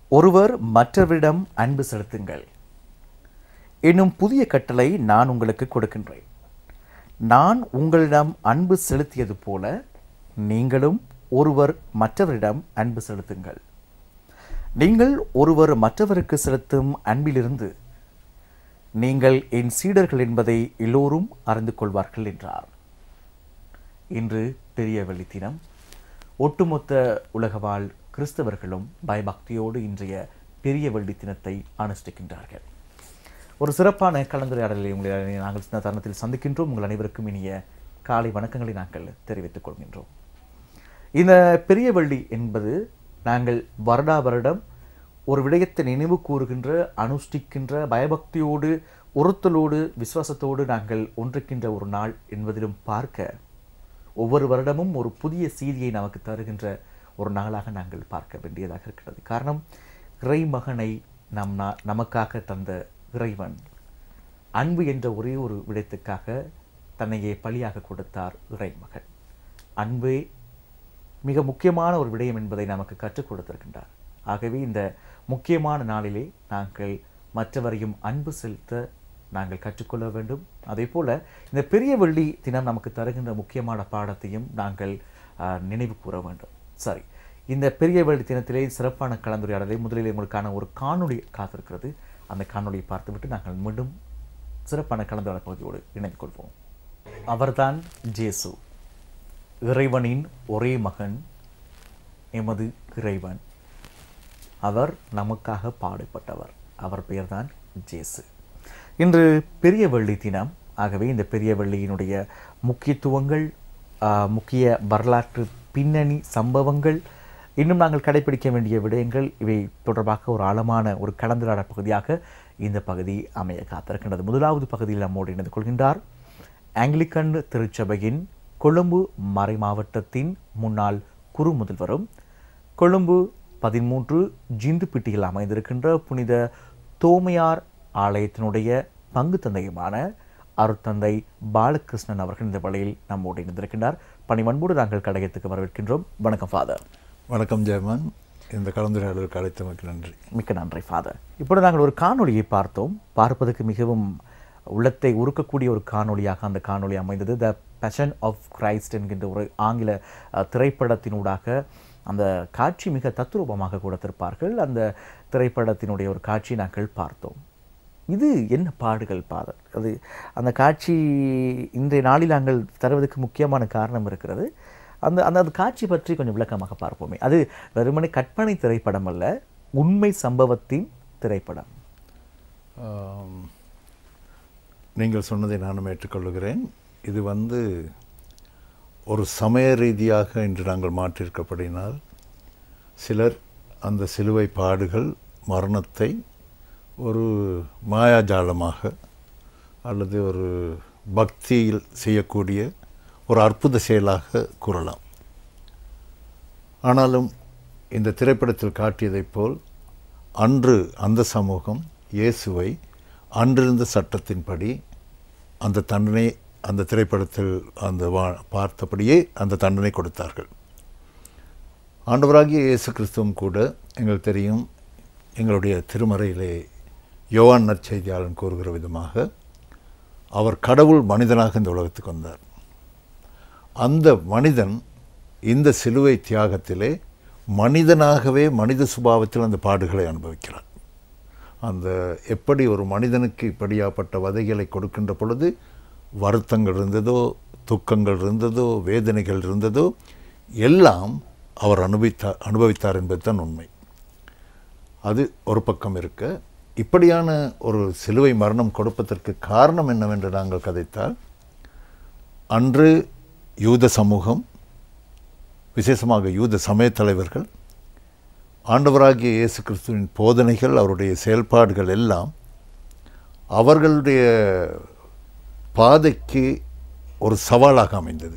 ஒருவர் மற்றவரிடம் அன்பு செலுத்துங்கள் என்னும் புதிய கட்டளை நான் உங்களுக்கு கொடுக்கின்றேன் நான் உங்களிடம் அன்பு செலுத்தியது போல நீங்களும் ஒருவர் மற்றவரிடம் அன்பு செலுத்துங்கள் நீங்கள் ஒருவர் மற்றவருக்கு செலுத்தும் அன்பிலிருந்து நீங்கள் என் சீடர்கள் என்பதை எல்லோரும் அறிந்து கொள்வார்கள் என்றார் இன்று பெரிய வெள்ளி தினம் ஒட்டுமொத்த உலகவாழ் கிறிஸ்தவர்களும் பயபக்தியோடு இன்றைய பெரிய வெள்ளி தினத்தை அனுஷ்டிக்கின்றார்கள் ஒரு சிறப்பான கலந்துரையாடலை உங்களை நாங்கள் இந்த தருணத்தில் சந்திக்கின்றோம் உங்கள் அனைவருக்கும் இனிய காலை வணக்கங்களை நாங்கள் தெரிவித்துக் கொள்கின்றோம் இந்த பெரிய வெள்ளி என்பது நாங்கள் வருடா வருடம் ஒரு விடயத்தை நினைவு கூறுகின்ற அனுஷ்டிக்கின்ற பயபக்தியோடு உறுத்தலோடு விசுவாசத்தோடு நாங்கள் ஒன்றிக்கின்ற ஒரு நாள் என்பதிலும் பார்க்க ஒவ்வொரு வருடமும் ஒரு புதிய செய்தியை நமக்கு தருகின்ற ஒரு நாளாக நாங்கள் பார்க்க வேண்டியதாக இருக்கிறது காரணம் இறைமகனை நம் நா நமக்காக தந்த இறைவன் அன்பு என்ற ஒரே ஒரு விடயத்துக்காக தன்னையே பலியாக கொடுத்தார் இறைமகன் அன்பே மிக முக்கியமான ஒரு விடயம் என்பதை நமக்கு கற்றுக் கொடுத்திருக்கின்றார் ஆகவே இந்த முக்கியமான நாளிலே நாங்கள் மற்றவரையும் அன்பு செலுத்த நாங்கள் கற்றுக்கொள்ள வேண்டும் அதே போல இந்த பெரிய வெள்ளி தினம் நமக்கு தருகின்ற முக்கியமான பாடத்தையும் நாங்கள் ஆஹ், நினைவு கூற வேண்டும் சரி இந்த பெரிய வெள்ளி தினத்திலே சிறப்பான கலந்துரையாடலை முதலில் உங்களுக்கான ஒரு காணொளி காத்திருக்கிறது அந்த காணொளியை பார்த்துவிட்டு நாங்கள் மீண்டும் சிறப்பான கலந்துரையாடல் பகுதியோடு இணைந்து கொள்வோம் அவர்தான் ஜேசு இறைவனின் ஒரே மகன் எமது இறைவன் அவர் நமக்காக பாடுபட்டவர் அவர் பெயர்தான் ஜேசு இன்று பெரிய வெள்ளி தினம் ஆகவே இந்த பெரிய வெள்ளியினுடைய முக்கியத்துவங்கள் ஆஹ், முக்கிய வரலாற்று பின்னணி சம்பவங்கள் இன்னும் நாங்கள் கடைபிடிக்க வேண்டிய விடயங்கள் இவை தொடர்பாக ஒரு ஆழமான ஒரு கலந்துரையாடல் பகுதியாக இந்த பகுதி அமைய காத்திருக்கின்றது முதலாவது பகுதியில் நம்மோடு இணைந்து கொள்கின்றார் ஆங்கிலிக்கன் திருச்சபையின் கொழும்பு மறை மாவட்டத்தின் முன்னாள் குரு முதல்வரும் கொழும்பு பதிமூன்று ஜிந்துப்பிட்டியில் அமைந்திருக்கின்ற புனித தோமையார் ஆலயத்தினுடைய பங்கு தந்தையுமான அருத்தந்தை பாலகிருஷ்ணன் அவர்கள் இந்த வழியில் நம்மோடு இணைந்திருக்கின்றார் பணிவன்போடு நாங்கள் கடையத்துக்கு வரவேற்கின்றோம் வணக்கம் ஃபாதர் வணக்கம் ஜெயமான் இந்த கலந்துரையாடலுக்கு அழைத்தமைக்கு நன்றி மிக்க நன்றி ஃபாதர் இப்பொழுது நாங்கள் ஒரு காணொளியை பார்த்தோம் பார்ப்பதற்கு மிகவும் உள்ளத்தை உருக்கக்கூடிய ஒரு காணொளியாக அந்த காணொளி அமைந்தது த பேஷன் ஆஃப் கிரைஸ்ட் என்கின்ற ஒரு ஆங்கில அஹ், திரைப்படத்தினூடாக அந்த காட்சி மிக தத்ரூபமாக கொடுத்திருப்பார்கள் அந்த திரைப்படத்தினுடைய ஒரு காட்சி நாங்கள் பார்த்தோம் இது என்ன பாடுகள் பாதர் அது அந்த காட்சி இன்றைய நாளில் நாங்கள் தருவதற்கு முக்கியமான காரணம் இருக்கிறது அந்த அந்த அந்த காட்சி பற்றி கொஞ்சம் விளக்கமாக பார்ப்போமே அது வெறுமனே கற்பனை திரைப்படம் அல்ல உண்மை சம்பவத்தின் திரைப்படம் ஆம், நீங்கள் சொன்னதை நானும் ஏற்றுக்கொள்கிறேன் இது வந்து ஒரு சமய ரீதியாக இன்று நாங்கள் மாற்றிருக்கப்படினால் சிலர் அந்த சிலுவை பாடுகள் மரணத்தை ஒரு மாயாஜாலமாக அல்லது ஒரு பக்தியில் செய்யக்கூடிய ஒரு அற்புத செயலாக கூறலாம் ஆனாலும் இந்த திரைப்படத்தில் காட்டியதைப் போல் அன்று அந்த சமூகம் இயேசுவை அன்றிருந்த சட்டத்தின்படி அந்த தண்டனை அந்த திரைப்படத்தில் அந்த வா பார்த்தபடியே அந்த தண்டனை கொடுத்தார்கள் ஆண்டவராகிய இயேசு கிறிஸ்துவும் கூட எங்களுக்கு தெரியும் எங்களுடைய திருமறையிலே யோவான் நற்செய்தியாளன் கூறுகிற விதமாக அவர் கடவுள் மனிதனாக இந்த உலகத்துக்கு வந்தார் அந்த மனிதன் இந்த சிலுவை தியாகத்திலே மனிதனாகவே மனித சுபாவத்தில் அந்த பாடுகளை அனுபவிக்கிறார் அந்த எப்படி ஒரு மனிதனுக்கு இப்படியாப்பட்ட வதைகளை கொடுக்கின்ற பொழுது வருத்தங்கள் இருந்ததோ துக்கங்கள் இருந்ததோ வேதனைகள் இருந்ததோ எல்லாம் அவர் அனுபவித்தார் அனுபவித்தார் என்பது தான் உண்மை அது ஒரு பக்கம் இருக்க இப்படியான ஒரு சிலுவை மரணம் கொடுப்பதற்கு காரணம் என்னவென்று நாங்கள் கதைத்தால் அன்று யூத சமூகம் விசேஷமாக யூத சமய தலைவர்கள் ஆண்டவராகிய இயேசு கிறிஸ்துவின் போதனைகள் அவருடைய செயல்பாடுகள் எல்லாம் அவர்களுடைய பாதைக்கு ஒரு சவாலாக அமைந்தது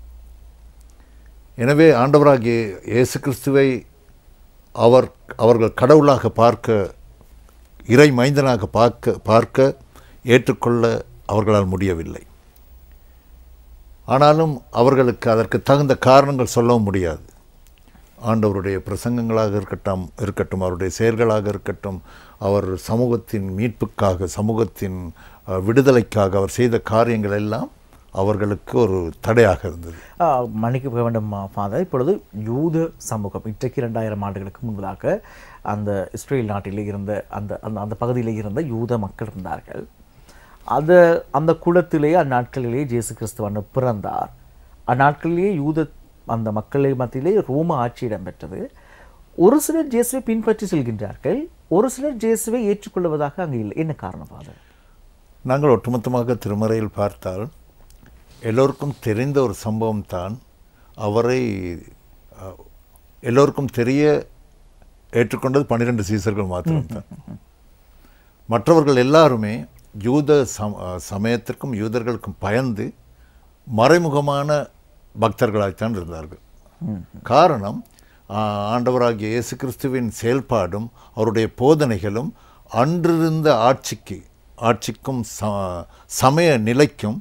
எனவே ஆண்டவராகிய இயேசு கிறிஸ்துவை அவர் அவர்கள் கடவுளாக பார்க்க இறை மைந்தனாக பார்க்க பார்க்க ஏற்றுக்கொள்ள அவர்களால் முடியவில்லை ஆனாலும் அவர்களுக்கு அதற்கு தகுந்த காரணங்கள் சொல்லவும் முடியாது ஆண்டவருடைய பிரசங்கங்களாக இருக்கட்டும் இருக்கட்டும் அவருடைய செயல்களாக இருக்கட்டும் அவர் சமூகத்தின் மீட்புக்காக சமூகத்தின் அஹ், விடுதலைக்காக அவர் செய்த காரியங்கள் எல்லாம் அவர்களுக்கு ஒரு தடையாக இருந்தது ஆ, மன்னிக்க வேண்டும் ஃபாதர் இப்பொழுது யூத சமூகம் இன்றைக்கு இரண்டாயிரம் ஆண்டுகளுக்கு முன்பதாக அந்த இஸ்ரேல் நாட்டிலே இருந்த அந்த அந்த அந்த பகுதியிலே இருந்த யூத மக்கள் இருந்தார்கள் அது அந்த குலத்திலே அந்நாட்களிலே இயேசு கிறிஸ்துவன் பிறந்தார் அந்நாட்களிலேயே யூத அந்த மக்களை மத்தியிலே ரோம ஆட்சி இடம்பெற்றது ஒரு சிலர் இயேசுவை பின்பற்றி செல்கின்றார்கள் ஒரு சிலர் இயேசுவை ஏற்றுக்கொள்வதாக அங்கே இல்லை என்ன காரணம் ஃபாதர் நாங்கள் ஒட்டுமொத்தமாக திருமறையில் பார்த்தால் எல்லோருக்கும் தெரிந்த ஒரு சம்பவம் தான் அவரை அஹ், எல்லோருக்கும் தெரிய ஏற்றுக்கொண்டது பன்னிரெண்டு சீசர்கள் மாத்திரம்தான் மற்றவர்கள் எல்லாருமே யூத சம அஹ், சமயத்திற்கும் யூதர்களுக்கும் பயந்து மறைமுகமான பக்தர்களாய்த்தான் இருந்தார்கள் காரணம் ஆ- ஆண்டவராகிய இயேசு கிறிஸ்துவின் செயல்பாடும் அவருடைய போதனைகளும் அன்றிருந்த ஆட்சிக்கு ஆட்சிக்கும் ச- சமய நிலைக்கும்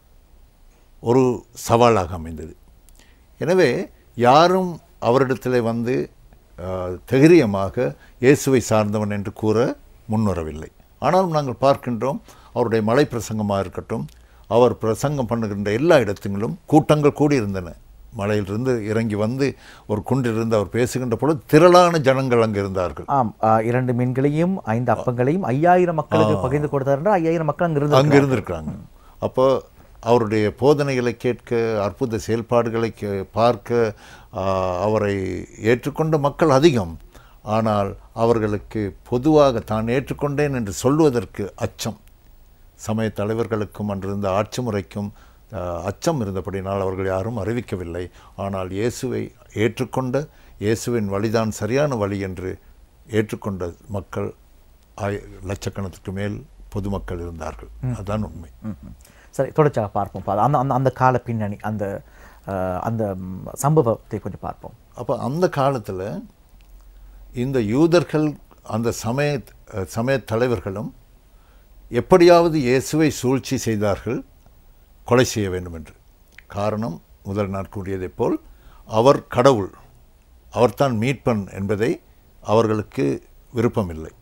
ஒரு சவாலாக அமைந்தது எனவே யாரும் அவரிடத்தில் வந்து அஹ், தைரியமாக இயேசுவை சார்ந்தவன் என்று கூற முன்வரவில்லை ஆனாலும் நாங்கள் பார்க்கின்றோம் அவருடைய மலை பிரசங்கமாக இருக்கட்டும் அவர் பிரசங்கம் பண்ணுகின்ற எல்லா இடத்துங்களும் கூட்டங்கள் கூடியிருந்தன மலையிலிருந்து இறங்கி வந்து ஒரு குன்றிலிருந்து அவர் பேசுகின்ற பொழுது திரளான ஜனங்கள் அங்கே இருந்தார்கள் ஆம் ஆ, இரண்டு மீன்களையும் ஐந்து அப்பங்களையும் ஐயாயிரம் மக்களுக்கு பகிர்ந்து கொடுத்தார் என்றால் ஐயாயிரம் மக்கள் அங்கே இருந்து அங்கே இருந்திருக்கிறாங்க அப்போ அவருடைய போதனைகளை கேட்க அற்புத செயல்பாடுகளை கே- பார்க்க ஆ, அவரை ஏற்றுக்கொண்ட மக்கள் அதிகம் ஆனால் அவர்களுக்கு பொதுவாக தான் ஏற்றுக்கொண்டேன் என்று சொல்வதற்கு அச்சம் சமய தலைவர்களுக்கும் அன்றிருந்த ஆட்சி முறைக்கும் ஆ, அச்சம் இருந்தபடினால் அவர்கள் யாரும் அறிவிக்கவில்லை ஆனால் இயேசுவை ஏற்றுக்கொண்ட இயேசுவின் வழிதான் சரியான வழி என்று ஏற்றுக்கொண்ட மக்கள் ஆய- லட்சக்கணத்துக்கு மேல் பொதுமக்கள் இருந்தார்கள் அதுதான் உண்மை ம்ம். சரி தொடர்ச்சியாக பார்ப்போம் பா- அந்த அந்த அந்த கால பின்னணி அந்த அஹ், அந்த ம், சம்பவத்தை கொஞ்சம் பார்ப்போம் அப்போ அந்த காலத்தில் இந்த யூதர்கள் அந்த சமய சமய தலைவர்களும் எப்படியாவது இயேசுவை சூழ்ச்சி செய்தார்கள் கொலை செய்ய வேண்டும் என்று காரணம் முதல் நாள் கூறியதைப் போல் அவர் கடவுள் அவர்தான் மீட்பன் என்பதை அவர்களுக்கு விருப்பமில்லை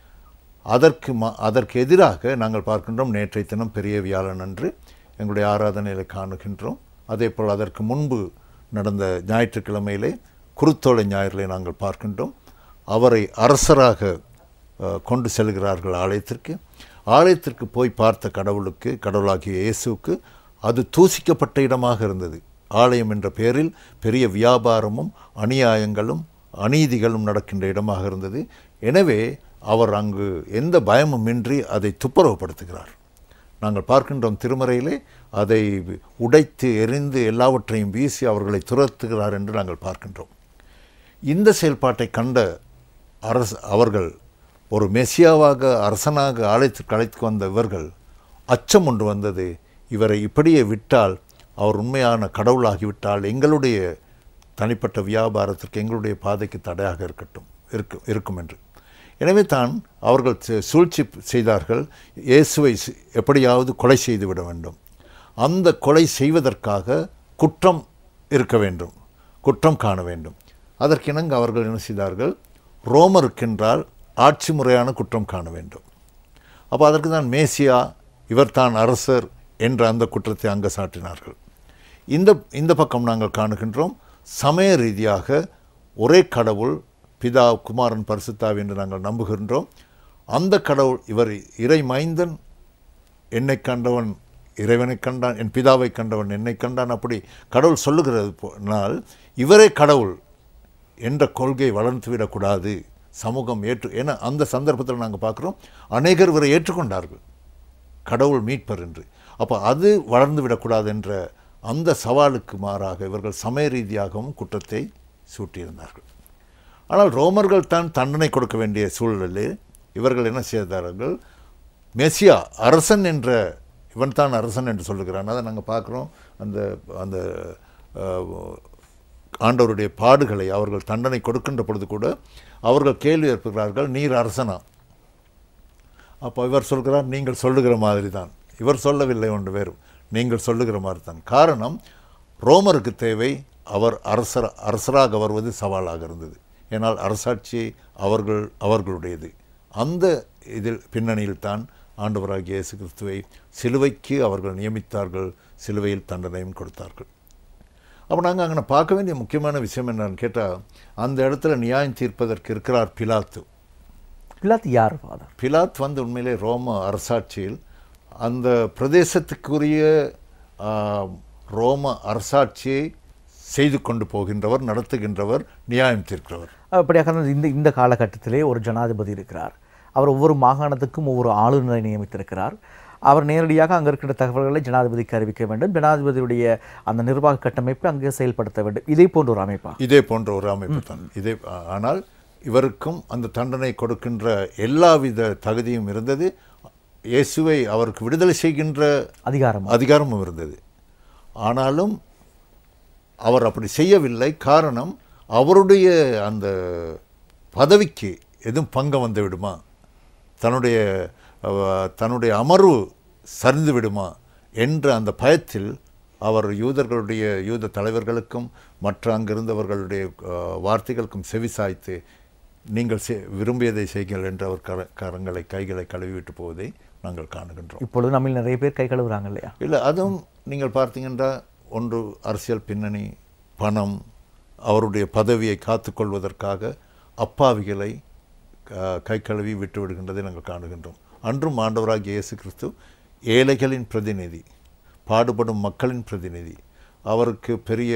அதற்கு ம அதற்கு எதிராக நாங்கள் பார்க்கின்றோம் நேற்றைய தினம் பெரிய வியாழன் அன்று எங்களுடைய ஆராதனையில் காணுகின்றோம் அதே போல் அதற்கு முன்பு நடந்த ஞாயிற்றுக்கிழமையிலே குருத்தோலை ஞாயிறிலே நாங்கள் பார்க்கின்றோம் அவரை அரசராக அஹ், கொண்டு செல்கிறார்கள் ஆலயத்திற்கு ஆலயத்திற்கு போய் பார்த்த கடவுளுக்கு கடவுளாகிய இயேசுவுக்கு அது தூசிக்கப்பட்ட இடமாக இருந்தது ஆலயம் என்ற பெயரில் பெரிய வியாபாரமும் அநியாயங்களும் அநீதிகளும் நடக்கின்ற இடமாக இருந்தது எனவே அவர் அங்கு எந்த பயமுமின்றி அதை துப்புரவுப்படுத்துகிறார் நாங்கள் பார்க்கின்றோம் திருமறையிலே அதை உடைத்து எரிந்து எல்லாவற்றையும் வீசி அவர்களை துரத்துகிறார் என்று நாங்கள் பார்க்கின்றோம் இந்த செயல்பாட்டை கண்ட அரசு அவர்கள் ஒரு மெசியாவாக அரசனாக ஆலயத்திற்கு அழைத்து வந்த இவர்கள் அச்சம் ஒன்று வந்தது இவரை இப்படியே விட்டால் அவர் உண்மையான கடவுளாகிவிட்டால் எங்களுடைய தனிப்பட்ட வியாபாரத்திற்கு எங்களுடைய பாதைக்கு தடையாக இருக்கட்டும் இருக்கும் இருக்கும் என்று எனவே தான் அவர்கள் சு- சூழ்ச்சி செய்தார்கள் இயேசுவை சி- எப்படியாவது கொலை செய்து விட வேண்டும் அந்த கொலை செய்வதற்காக குற்றம் இருக்க வேண்டும் குற்றம் காண வேண்டும் அதற்கிணங்க அவர்கள் என்ன செய்தார்கள் ரோமருக்கென்றால் ஆட்சி முறையான குற்றம் காண வேண்டும் அப்போ அதற்கு தான் மேசியா இவர்தான் அரசர் என்ற அந்த குற்றத்தை அங்கே சாட்டினார்கள் இந்த இந்த பக்கம் நாங்கள் காணுகின்றோம் சமய ரீதியாக ஒரே கடவுள் பிதா குமாரன் பரிசுத்தாவி என்று நாங்கள் நம்புகின்றோம் அந்த கடவுள் இவர் இறை மைந்தன் என்னை கண்டவன் இறைவனை கண்டான் என் பிதாவை கண்டவன் என்னை கண்டான் அப்படி கடவுள் சொல்லுகிறது போனால் இவரே கடவுள் என்ற கொள்கை வளர்ந்து விடக்கூடாது சமூகம் ஏற்று ஏன்னா அந்த சந்தர்ப்பத்தில் நாங்கள் பார்க்குறோம் அநேகர் இவரை ஏற்றுக்கொண்டார்கள் கடவுள் மீட்பர் என்று அப்போ அது வளர்ந்து விடக்கூடாது என்ற அந்த சவாலுக்கு மாறாக இவர்கள் சமய ரீதியாகவும் குற்றத்தை சூட்டியிருந்தார்கள் ஆனால் ரோமர்கள் தான் தண்டனை கொடுக்க வேண்டிய சூழலில் இவர்கள் என்ன செய்தார்கள் மெசியா அரசன் என்ற இவன் தான் அரசன் என்று சொல்லுகிறான் அதை நாங்கள் பார்க்குறோம் அந்த அந்த அஹ், ஆண்டவருடைய பாடுகளை அவர்கள் தண்டனை கொடுக்கின்ற பொழுது கூட அவர்கள் கேள்வி எழுப்புகிறார்கள் நீர் அரசனா அப்போ இவர் சொல்கிறார் நீங்கள் சொல்லுகிற மாதிரி தான் இவர் சொல்லவில்லை ஒன்று வேறு நீங்கள் சொல்லுகிற மாதிரி தான் காரணம் ரோமருக்கு தேவை அவர் அரசர் அரசராக வருவது சவாலாக இருந்தது ஏனால் அரசாட்சி அவர்கள் அவர்களுடையது அந்த இதில் பின்னணியில் தான் ஆண்டவராகிய இயேசு கிறிஸ்துவை சிலுவைக்கு அவர்கள் நியமித்தார்கள் சிலுவையில் தண்டனையும் கொடுத்தார்கள் அப்போ நாங்கள் அங்கே பார்க்க வேண்டிய முக்கியமான விஷயம் என்னன்னு கேட்டால் அந்த இடத்துல நியாயம் தீர்ப்பதற்கு இருக்கிறார் பிலாத்து பிலாத்து யார் ஃபாதர் பிலாத் வந்து உண்மையிலே ரோம அரசாட்சியில் அந்த பிரதேசத்துக்குரிய ஆ, ரோம அரசாட்சியை செய்து கொண்டு போகின்றவர் நடத்துகின்றவர் நியாயம் தீர்க்கிறவர் அப்படியாக இருந்தால் இந்த இந்த காலகட்டத்திலே ஒரு ஜனாதிபதி இருக்கிறார் அவர் ஒவ்வொரு மாகாணத்துக்கும் ஒவ்வொரு ஆளுநரை நியமித்திருக்கிறார் அவர் நேரடியாக அங்கே இருக்கிற தகவல்களை ஜனாதிபதிக்கு அறிவிக்க வேண்டும் ஜனாதிபதியுடைய அந்த நிர்வாக கட்டமைப்பை அங்கே செயல்படுத்த வேண்டும் இதே போன்ற ஒரு அமைப்பா இதே போன்ற ஒரு அமைப்பு தான் இதே ஆ- ஆனால் இவருக்கும் அந்த தண்டனை கொடுக்கின்ற எல்லாவித தகுதியும் இருந்தது இயேசுவை அவருக்கு விடுதலை செய்கின்ற அதிகாரம் அதிகாரமும் இருந்தது ஆனாலும் அவர் அப்படி செய்யவில்லை காரணம் அவருடைய அந்த பதவிக்கு எதுவும் பங்கம் வந்து விடுமா தன்னுடைய அஹ், தன்னுடைய அமர்வு சரிந்து விடுமா என்ற அந்த பயத்தில் அவர் யூதர்களுடைய யூத தலைவர்களுக்கும் மற்ற அங்கிருந்தவர்களுடைய அஹ், வார்த்தைகளுக்கும் செவிசாய்த்து நீங்கள் செ- விரும்பியதை செய்யுங்கள் என்று அவர் கர கரங்களை கைகளை கழுவிவிட்டு போவதை நாங்கள் காணுகின்றோம் இப்பொழுது நம்ம நிறைய பேர் கை கழுவுறாங்க இல்லையா இல்லை அதுவும் நீங்கள் பார்த்தீங்கன்னா ஒன்று அரசியல் பின்னணி பணம் அவருடைய பதவியை காத்துக்கொள்வதற்காக அப்பாவிகளை அஹ், கை கழுவி விட்டு விடுகின்றதை நாங்கள் காணுகின்றோம் அன்றும் ஆண்டவராகிய இயேசு கிறிஸ்து ஏழைகளின் பிரதிநிதி பாடுபடும் மக்களின் பிரதிநிதி அவருக்கு பெரிய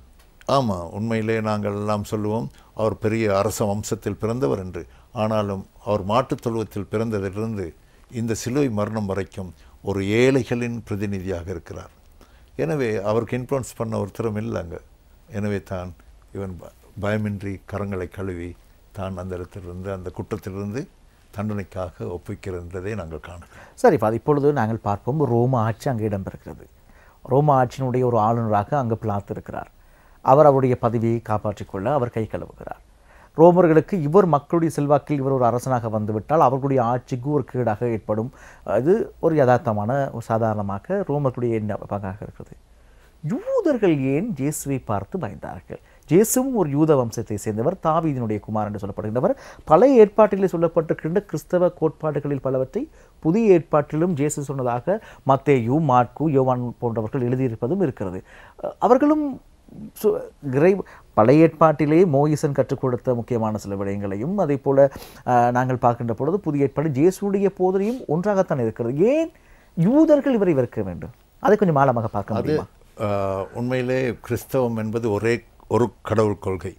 ஆமாம் உண்மையிலே நாங்கள் எல்லாம் சொல்லுவோம் அவர் பெரிய அரச வம்சத்தில் பிறந்தவர் என்று ஆனாலும் அவர் மாட்டுத் தொழுவத்தில் பிறந்ததிலிருந்து இந்த சிலுவை மரணம் வரைக்கும் ஒரு ஏழைகளின் பிரதிநிதியாக இருக்கிறார் எனவே அவருக்கு இன்ஃப்ளூயன்ஸ் பண்ண ஒருத்தரும் இல்லைங்க எனவே தான் இவன் ப- பயமின்றி கரங்களை கழுவி தான் அந்த இடத்திலிருந்து அந்த குற்றத்திலிருந்து தண்டனைக்காக ஒப்புவிக்கிறதை நாங்கள் காணுகிறோம் சரி இப்போ அது இப்பொழுது நாங்கள் பார்ப்போம் ரோம ஆட்சி அங்கே இடம்பெறுகிறது ரோம ஆட்சியினுடைய ஒரு ஆளுநராக அங்கே பிளாத்து இருக்கிறார் அவர் அவருடைய பதவியை காப்பாற்றிக் கொள்ள அவர் கை கழுவுகிறார் ரோமர்களுக்கு இவர் மக்களுடைய செல்வாக்கில் இவர் ஒரு அரசனாக வந்துவிட்டால் அவர்களுடைய ஆட்சிக்கு ஒரு கீடாக ஏற்படும் அது ஒரு யதார்த்தமான ஒரு சாதாரணமாக ரோமர்களுடைய எண்ண பங்காக இருக்கிறது யூதர்கள் ஏன் இயேசுவை பார்த்து பயந்தார்கள் இயேசுவும் ஒரு யூத வம்சத்தை சேர்ந்தவர் தாவீதினுடைய குமார் என்று சொல்லப்படுகின்றவர் பழைய ஏற்பாட்டிலே சொல்லப்பட்டிருக்கின்ற கிறிஸ்தவ கோட்பாடுகளில் பலவற்றை புதிய ஏற்பாட்டிலும் இயேசு சொன்னதாக மத்தேயு மாட்கு யோவான் போன்றவர்கள் எழுதியிருப்பதும் இருக்கிறது அஹ் அவர்களும் சு- இறை பழைய ஏற்பாட்டிலே மோயிசன் கற்றுக் கொடுத்த முக்கியமான சில விடயங்களையும் அதே போல அஹ், நாங்கள் பார்க்கின்ற பொழுது புதிய ஏற்பாடு இயேசுடைய போதனையும் ஒன்றாகத்தான் இருக்கிறது ஏன் யூதர்கள் இவரை வெறுக்க வேண்டும் அதை கொஞ்சம் ஆழமாக பார்க்க முடியுமா ஆஹ், உண்மையிலே கிறிஸ்தவம் என்பது ஒரே ஒரு கடவுள் கொள்கை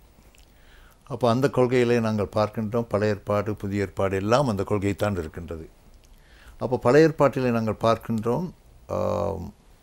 அப்போ அந்த கொள்கையிலே நாங்கள் பார்க்கின்றோம் பழைய ஏற்பாடு புதிய ஏற்பாடு எல்லாம் அந்த கொள்கை தான் இருக்கின்றது அப்போ பழைய ஏற்பாட்டிலே நாங்கள் பார்க்கின்றோம் ஆம்,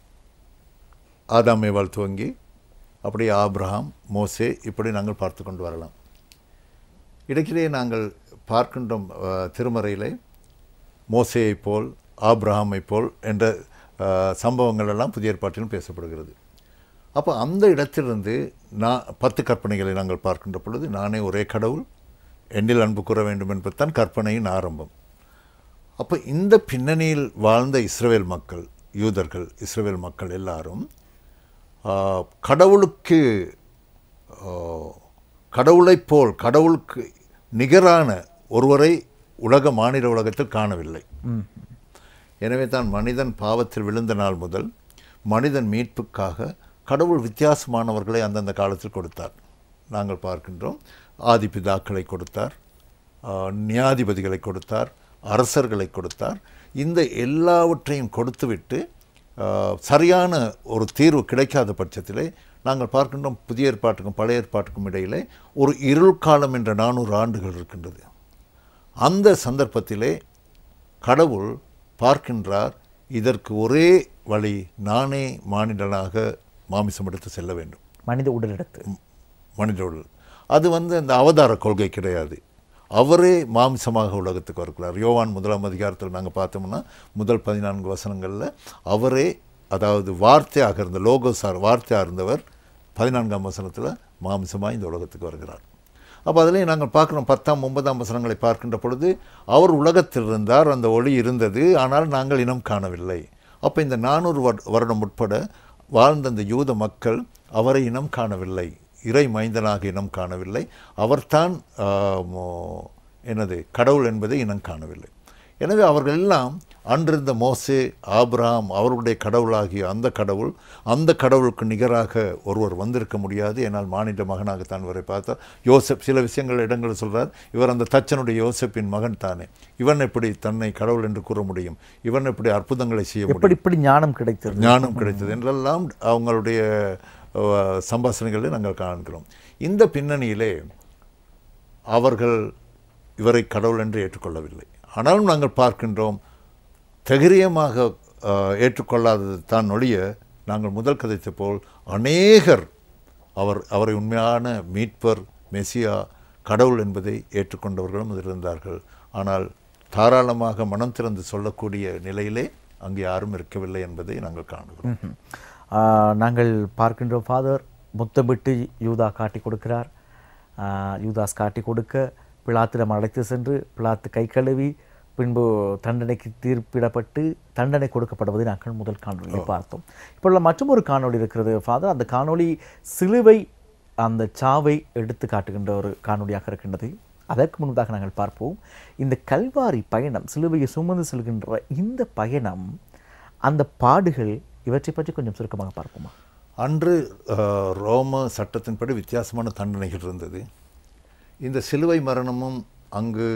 ஆதாம் ஏவாள் துவங்கி அப்படியே ஆபிரகாம் மோசே இப்படி நாங்கள் பார்த்து கொண்டு வரலாம் இடைக்கிடையே நாங்கள் பார்க்கின்றோம் ஆஹ், திருமறையிலே மோசேயைப் போல் ஆபிரகாமைப் போல் என்ற ஆஹ், சம்பவங்கள் எல்லாம் புதிய ஏற்பாட்டிலும் பேசப்படுகிறது அப்போ அந்த இடத்திலிருந்து நான் பத்து கற்பனைகளை நாங்கள் பார்க்கின்ற பொழுது நானே ஒரே கடவுள் என்னில் அன்பு கூற வேண்டும் என்பதுதான் கற்பனையின் ஆரம்பம் அப்போ இந்த பின்னணியில் வாழ்ந்த இஸ்ரவேல் மக்கள் யூதர்கள் இஸ்ரவேல் மக்கள் எல்லாரும் ஆஹ், கடவுளுக்கு ஆஹ், கடவுளைப் போல் கடவுளுக்கு நிகரான ஒருவரை உலக மாநில உலகத்தில் காணவில்லை எனவே தான் மனிதன் பாவத்தில் விழுந்த நாள் முதல் மனிதன் மீட்புக்காக கடவுள் வித்தியாசமானவர்களை அந்தந்த காலத்தில் கொடுத்தார் நாங்கள் பார்க்கின்றோம் ஆதி பிதாக்களை கொடுத்தார் ஆஹ், நியாதிபதிகளை கொடுத்தார் அரசர்களை கொடுத்தார் இந்த எல்லாவற்றையும் கொடுத்துவிட்டு ஆஹ், சரியான ஒரு தீர்வு கிடைக்காத பட்சத்திலே நாங்கள் பார்க்கின்றோம் புதிய ஏற்பாட்டுக்கும் பழைய ஏற்பாட்டுக்கும் இடையிலே ஒரு இருள் காலம் என்ற நானூறு ஆண்டுகள் இருக்கின்றது அந்த சந்தர்ப்பத்திலே கடவுள் பார்க்கின்றார் இதற்கு ஒரே வழி நானே மானிடனாக மாமிசம் எடுத்து செல்ல வேண்டும் மனித உடலெடுத்து மனித உடல் அது வந்து அந்த அவதார கொள்கை கிடையாது அவரே மாமிசமாக உலகத்துக்கு வருகிறார் யோவான் முதலாம் அதிகாரத்தில் நாங்கள் பார்த்தோம்னா முதல் பதினான்கு வசனங்களில் அவரே அதாவது வார்த்தையாக இருந்த லோகோசார் வார்த்தையாக இருந்தவர் பதினான்காம் வசனத்தில் மாமிசமாக இந்த உலகத்துக்கு வருகிறார் அப்போ அதிலே நாங்கள் பார்க்குறோம் பத்தாம் ஒன்பதாம் வசனங்களை பார்க்கின்ற பொழுது அவர் உலகத்தில் இருந்தார் அந்த ஒளி இருந்தது ஆனால் நாங்கள் இனம் காணவில்லை அப்போ இந்த நானூறு வருடம் உட்பட வாழ்ந்த அந்த யூத மக்கள் அவரை இனம் காணவில்லை இறை மைந்தனாக இனம் காணவில்லை அவர்தான் ஆ, மோ- என்னது கடவுள் என்பதை இனம் காணவில்லை எனவே அவர்கள் எல்லாம் அன்றிருந்த மோசே ஆபிரகாம் அவர்களுடைய கடவுளாகிய அந்த கடவுள் அந்த கடவுளுக்கு நிகராக ஒருவர் வந்திருக்க முடியாது என்னால் மானிட மகனாகத்தான் இவரை பார்த்தார் யோசப் சில விஷயங்கள் இடங்கள் சொல்றார் இவர் அந்த தச்சனுடைய யோசப்பின் மகன் தானே இவன் எப்படி தன்னை கடவுள் என்று கூற முடியும் இவன் எப்படி அற்புதங்களை செய்ய முடியும் எப்படி இப்படி ஞானம் கிடைத்தது ஞானம் கிடைத்தது என்றெல்லாம் அவங்களுடைய அஹ், சம்பாஷணைகளை நாங்கள் காண்கிறோம் இந்த பின்னணியிலே அவர்கள் இவரை கடவுள் என்று ஏற்றுக்கொள்ளவில்லை ஆனாலும் நாங்கள் பார்க்கின்றோம் தைரியமாக அஹ், ஏற்றுக்கொள்ளாதது தான் ஒழிய நாங்கள் முதல் கதைத்த போல் அநேகர் அவர் அவரை உண்மையான மீட்பர் மெசியா கடவுள் என்பதை ஏற்றுக்கொண்டவர்களும் இதில் இருந்தார்கள் ஆனால் தாராளமாக மனம் திறந்து சொல்லக்கூடிய நிலையிலே அங்கே யாரும் இருக்கவில்லை என்பதை நாங்கள் காணுகிறோம் ம்ஹும். ஆ, நாங்கள் பார்க்கின்றோம் ஃபாதர் முத்தமிட்டு யூதா காட்டி கொடுக்கிறார் ஆ, யூதாஸ் காட்டி கொடுக்க பிளாத்திடம் அழைத்து சென்று பிளாத்து கை கழுவி பின்பு தண்டனைக்கு தீர்ப்பிடப்பட்டு தண்டனை கொடுக்கப்படுவதை நாங்கள் முதல் காணொலியில் பார்த்தோம் இப்போ மற்றும் ஒரு காணொளி இருக்கிறது ஃபாதர் அந்த காணொளி சிலுவை அந்த சாவை எடுத்து காட்டுகின்ற ஒரு காணொளியாக இருக்கின்றது அதற்கு முன்பதாக நாங்கள் பார்ப்போம் இந்த கல்வாரி பயணம் சிலுவையை சுமந்து செல்கின்ற இந்த பயணம் அந்த பாடுகள் இவற்றை பற்றி கொஞ்சம் சுருக்கமாக பார்ப்போமா அன்று அஹ், ரோம சட்டத்தின்படி வித்தியாசமான தண்டனைகள் இருந்தது இந்த சிலுவை மரணமும் அங்கு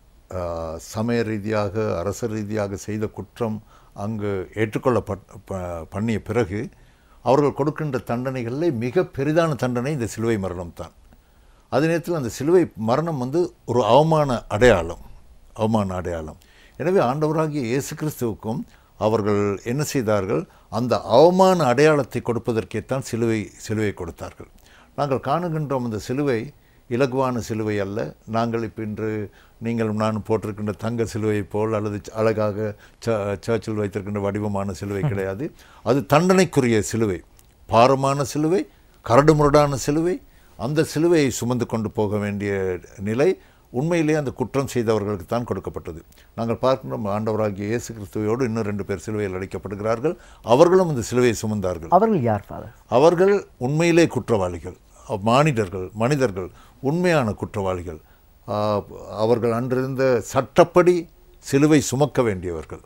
அஹ், சமய ரீதியாக அரச ரீதியாக செய்த குற்றம் அங்கு ஏற்றுக்கொள்ளப்பட் ப- பண்ணிய பிறகு அவர்கள் கொடுக்கின்ற தண்டனைகளில் மிக பெரிதான தண்டனை இந்த சிலுவை மரணம் தான் அதே நேரத்தில் அந்த சிலுவை மரணம் வந்து ஒரு அவமான அடையாளம் அவமான அடையாளம் எனவே ஆண்டவராகிய இயேசு கிறிஸ்துவுக்கும் அவர்கள் என்ன செய்தார்கள் அந்த அவமான அடையாளத்தை கொடுப்பதற்கேத்தான் சிலுவை சிலுவை கொடுத்தார்கள் நாங்கள் காணுகின்றோம் அந்த சிலுவை இலகுவான சிலுவை அல்ல நாங்கள் இப்போ இன்று நீங்கள் நான் போட்டிருக்கின்ற தங்க சிலுவை போல் அல்லது ச- அழகாக ச சர்ச்சில் வைத்திருக்கின்ற வடிவமான சிலுவை கிடையாது அது தண்டனைக்குரிய சிலுவை பாரமான சிலுவை கரடுமுரடான சிலுவை அந்த சிலுவையை சுமந்து கொண்டு போக வேண்டிய நிலை உண்மையிலே அந்த குற்றம் செய்தவர்களுக்கு தான் கொடுக்கப்பட்டது நாங்கள் பார்க்கின்றோம் ஆண்டவராகிய இயேசு கிறிஸ்துவோடு இன்னும் ரெண்டு பேர் சிலுவையில் அடைக்கப்படுகிறார்கள் அவர்களும் அந்த சிலுவையை சுமந்தார்கள் அவர்கள் யார் ஃபாதர் அவர்கள் உண்மையிலே குற்றவாளிகள் அவ் மானிடர்கள் மனிதர்கள் உண்மையான குற்றவாளிகள் ஆ, அவர்கள் அன்றிருந்த சட்டப்படி சிலுவை சுமக்க வேண்டியவர்கள்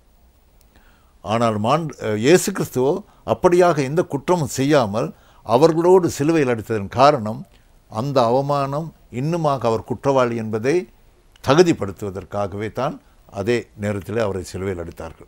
ஆனால் மான் இயேசு கிறிஸ்துவோ அப்படியாக எந்த குற்றமும் செய்யாமல் அவர்களோடு சிலுவையில் அடித்ததன் காரணம் அந்த அவமானம் இன்னுமாக அவர் குற்றவாளி என்பதை தகுதிப்படுத்துவதற்காகவே தான் அதே நேரத்தில் அவரை சிலுவையில் அடித்தார்கள்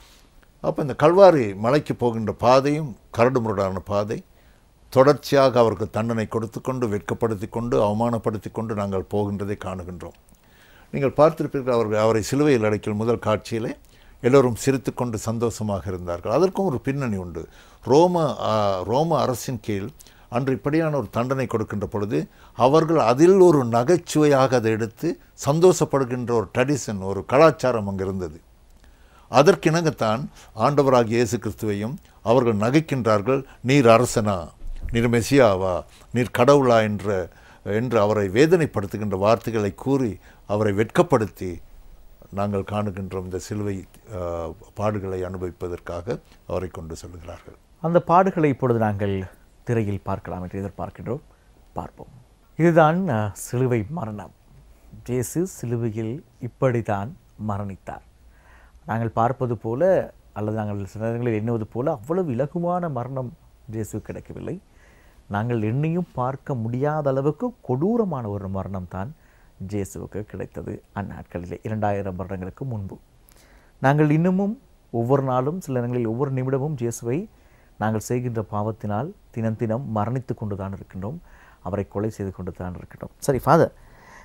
அப்போ இந்த கல்வாரி மலைக்கு போகின்ற பாதையும் கரடுமுரடான பாதை தொடர்ச்சியாக அவருக்கு தண்டனை கொடுத்து கொண்டு வெட்கப்படுத்தி கொண்டு அவமானப்படுத்தி கொண்டு நாங்கள் போகின்றதை காணுகின்றோம் நீங்கள் பார்த்திருப்பீர்கள் அவர்கள் அவரை சிலுவையில் அடைக்கல் முதல் காட்சியிலே எல்லோரும் சிரித்துக்கொண்டு சந்தோஷமாக இருந்தார்கள் அதற்கும் ஒரு பின்னணி உண்டு ரோம ஆ, ரோம அரசின் கீழ் அன்று இப்படியான ஒரு தண்டனை கொடுக்கின்ற பொழுது அவர்கள் அதில் ஒரு நகைச்சுவையாக அதை எடுத்து சந்தோஷப்படுகின்ற ஒரு ட்ரெடிஷன் ஒரு கலாச்சாரம் அங்கு இருந்தது அதற்கிணங்கத்தான் ஆண்டவராகிய இயேசு கிறிஸ்துவையும் அவர்கள் நகைக்கின்றார்கள் நீர் அரசனா நீர் மெசியாவா நீர் கடவுளா என்ற என்று அவரை வேதனைப்படுத்துகின்ற வார்த்தைகளை கூறி அவரை வெட்கப்படுத்தி நாங்கள் காணுகின்றோம் இந்த சிலுவை ஆஹ், பாடுகளை அனுபவிப்பதற்காக அவரை கொண்டு செல்கிறார்கள் அந்த பாடுகளை இப்பொழுது நாங்கள் திரையில் பார்க்கலாம் என்று எதிர்பார்க்கின்றோம் பார்ப்போம் இதுதான் அஹ், சிலுவை மரணம் ஜேசு சிலுவையில் இப்படித்தான் மரணித்தார் நாங்கள் பார்ப்பது போல அல்லது நாங்கள் சில நேரங்களில் எண்ணுவது போல அவ்வளவு இலகுவான மரணம் ஜேசு கிடைக்கவில்லை நாங்கள் எண்ணியும் பார்க்க முடியாத அளவுக்கு கொடூரமான ஒரு மரணம் தான் ஜேசுவுக்கு கிடைத்தது அந்நாட்களிலே இரண்டாயிரம் வருடங்களுக்கு முன்பு நாங்கள் இன்னமும் ஒவ்வொரு நாளும் சில நேரங்களில் ஒவ்வொரு நிமிடமும் இயேசுவை நாங்கள் செய்கின்ற பாவத்தினால் தினம் தினம் மரணித்து கொண்டு தான் இருக்கின்றோம் அவரை கொலை செய்து கொண்டு தான் இருக்கின்றோம் சரி ஃபாதர்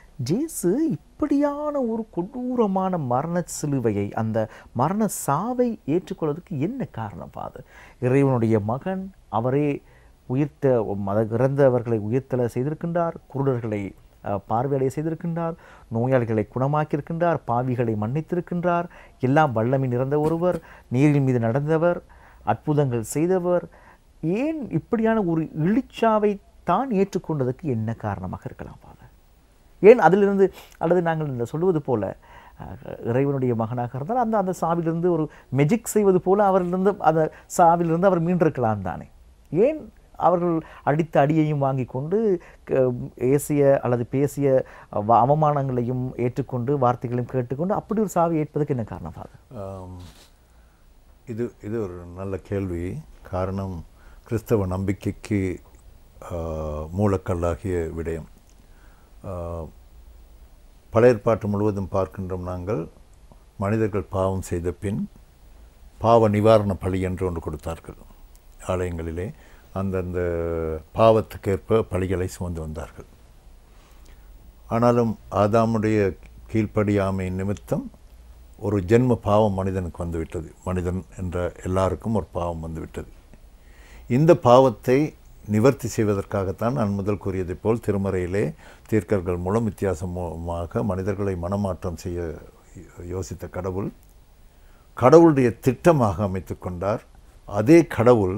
ஜேசு இப்படியான ஒரு கொடூரமான மரண சிலுவையை அந்த மரண சாவை ஏற்றுக்கொள்வதற்கு என்ன காரணம் ஃபாதர் இறைவனுடைய மகன் அவரே உயிர்த்த மத இறந்தவர்களை உயிர்த்தல செய்திருக்கின்றார் குருடர்களை அஹ், பார்வையடைய செய்திருக்கின்றார் நோயாளிகளை குணமாக்கியிருக்கின்றார் பாவிகளை மன்னித்திருக்கின்றார் எல்லாம் வல்லமை நிறைந்த ஒருவர் நீரின் மீது நடந்தவர் அற்புதங்கள் செய்தவர் ஏன் இப்படியான ஒரு இழிச்சாவை தான் ஏற்றுக்கொண்டதற்கு என்ன காரணமாக இருக்கலாம் ஃபாதர் ஏன் அதிலிருந்து அல்லது நாங்கள் இந்த சொல்லுவது போல அஹ், இறைவனுடைய மகனாக இருந்தால் அந்த அந்த சாவிலிருந்து ஒரு மெஜிக் செய்வது போல அவரிலிருந்து அந்த சாவிலிருந்து அவர் மீண்டிருக்கலாம் தானே ஏன் அவர்கள் அடித்த அடியையும் வாங்கி கொண்டு க- ஏசிய அல்லது பேசிய அவ- அவமானங்களையும் ஏற்றுக்கொண்டு வார்த்தைகளையும் கேட்டுக்கொண்டு அப்படி ஒரு சாவை ஏற்பதற்கு என்ன காரணம் ஃபாதர் ஆம், இது இது ஒரு நல்ல கேள்வி காரணம் கிறிஸ்தவ நம்பிக்கைக்கு ஆ, மூலக்கல்லாகிய விடயம் ஆ, பழைய ஏற்பாட்டு முழுவதும் பார்க்கின்றோம் நாங்கள் மனிதர்கள் பாவம் செய்த பின் பாவ நிவாரண பலி என்று ஒன்று கொடுத்தார்கள் ஆலயங்களிலே அந்தந்த பாவத்துக்கேற்ப பலிகளை சுமந்து வந்தார்கள் ஆனாலும் ஆதாமுடைய கீழ்ப்படியாமை நிமித்தம் ஒரு ஜென்ம பாவம் மனிதனுக்கு வந்துவிட்டது மனிதன் என்ற எல்லாருக்கும் ஒரு பாவம் வந்துவிட்டது இந்த பாவத்தை நிவர்த்தி செய்வதற்காகத்தான் நான் முதல் கூறியதைப் போல் திருமறையிலே தீர்க்கர்கள் மூலம் வித்தியாசமாக மனிதர்களை மனமாற்றம் செய்ய யோசித்த கடவுள் கடவுளுடைய திட்டமாக அமைத்துக் கொண்டார் அதே கடவுள்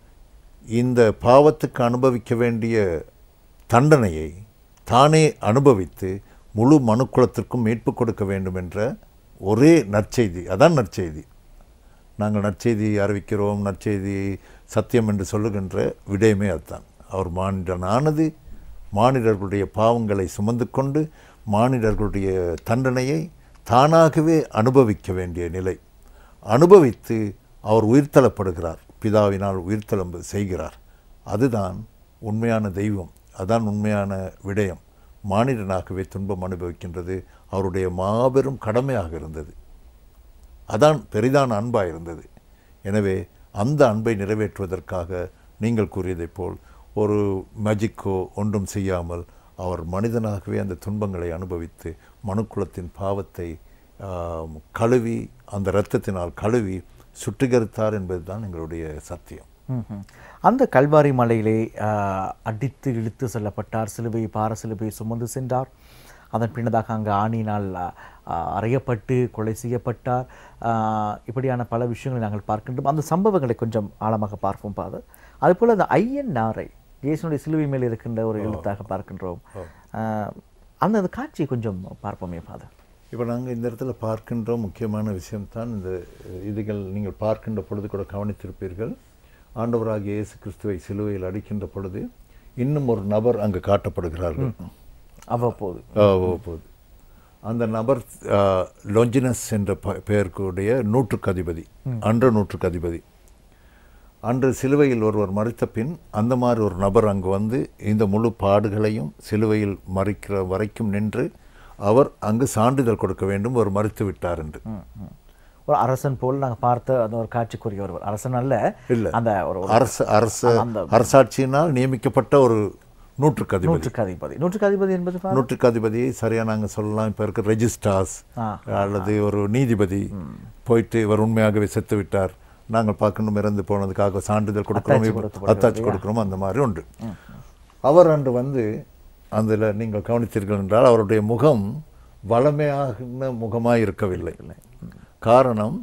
இந்த பாவத்துக்கு அனுபவிக்க வேண்டிய தண்டனையை தானே அனுபவித்து முழு மனுக்குலத்திற்கும் மீட்பு கொடுக்க வேண்டும் என்ற ஒரே நற்செய்தி அதான் நற்செய்தி நாங்கள் நற்செய்தி அறிவிக்கிறோம் நற்செய்தி சத்தியம் என்று சொல்லுகின்ற விடயமே அதுதான் அவர் மானிடனானது மானிடர்களுடைய பாவங்களை சுமந்து கொண்டு மானிடர்களுடைய தண்டனையை தானாகவே அனுபவிக்க வேண்டிய நிலை அனுபவித்து அவர் உயிர்த்தளப்படுகிறார் பிதாவினால் உயிர்த்தளம்பு செய்கிறார் அதுதான் உண்மையான தெய்வம் அதான் உண்மையான விடயம் மானிடனாகவே துன்பம் அனுபவிக்கின்றது அவருடைய மாபெரும் கடமையாக இருந்தது அதான் பெரிதான அன்பாக இருந்தது எனவே அந்த அன்பை நிறைவேற்றுவதற்காக நீங்கள் கூறியதைப் போல் ஒரு மேஜிக்கோ ஒன்றும் செய்யாமல் அவர் மனிதனாகவே அந்த துன்பங்களை அனுபவித்து மனுக்குலத்தின் பாவத்தை ஆம், கழுவி அந்த இரத்தத்தினால் கழுவி சுட்டிகரித்தார் என்பதுதான் எங்களுடைய சத்தியம் ம்ஹும். அந்த கல்வாரி மலையிலே ஆஹ், அடித்து இழுத்து செல்லப்பட்டார் சிலுவை பார சிலுவை சுமந்து சென்றார் அதன் பின்னதாக அங்கு ஆணினால் ஆஹ், அறையப்பட்டு கொலை செய்யப்பட்டார் ஆஹ், இப்படியான பல விஷயங்களை நாங்கள் பார்க்கின்றோம் அந்த சம்பவங்களை கொஞ்சம் ஆழமாக பார்ப்போம் பாதர் அதுபோல் அந்த ஐயன் நாரை இயேசுனுடைய சிலுவை மேல் இருக்கின்ற ஒரு எழுத்தாக பார்க்கின்றோம் ஆஹ், அந்த அந்த காட்சியை கொஞ்சம் பார்ப்போமே பாதர் இப்போ நாங்கள் இந்த இடத்துல பார்க்கின்ற முக்கியமான விஷயம்தான் இந்த அஹ், இதுகள் நீங்கள் பார்க்கின்ற பொழுது கூட கவனித்திருப்பீர்கள் ஆண்டவராகிய இயேசு கிறிஸ்துவை சிலுவையில் அடிக்கின்ற பொழுது இன்னும் ஒரு நபர் அங்கு காட்டப்படுகிறார்கள் அவ்வப்போது போகுது அந்த நபர் லொஞ்சினஸ் என்ற ப- பெயருக்குடைய நூற்றுக்கு அதிபதி அன்ற நூற்றுக்கு அதிபதி அன்று சிலுவையில் ஒருவர் மறித்த பின் அந்த மாதிரி ஒரு நபர் அங்கு வந்து இந்த முழு பாடுகளையும் சிலுவையில் மறிக்கிற வரைக்கும் நின்று அவர் அங்கு சான்றிதழ் கொடுக்க வேண்டும் ஒரு மறித்து விட்டார் என்று ம், ம். ஒரு அரசன் போல் நாங்கள் பார்த்த அந்த ஒரு காட்சிக்குரிய ஒருவர் அரசன் அல்ல இல்ல. அந்த ஒரு ஒரு அரச அரச அந்த- அரசாட்சியினால் நியமிக்கப்பட்ட ஒரு நூற்றுக்கு அதிபதி நூற்றுக்கு அதிபதி நூற்றுக்கு அதிபதி என்பது பாரு. நூற்றுக்கு அதிபதி சரியா நாங்கள் சொல்லலாம் இப்போ இருக்க ரெஜிஸ்ட்ரார்ஸ் ஆ, அல்லது ஒரு நீதிபதி போயிட்டு இவர் உண்மையாகவே செத்து விட்டார் நாங்கள் பார்க்கணும் இறந்து போனதுக்காக சான்றிதழ் கொடுக்கிறோம் அத்தாட்சி இப்ப- கொடுக்கப்படுகிறது, அத்தாட்சி கொடுக்கிறோம் அந்த மாதிரி உண்டு அவர் அன்று வந்து அதில் நீங்கள் கவனித்தீர்கள் என்றால் அவருடைய முகம் வளமையான முகமாக இருக்கவில்லை காரணம்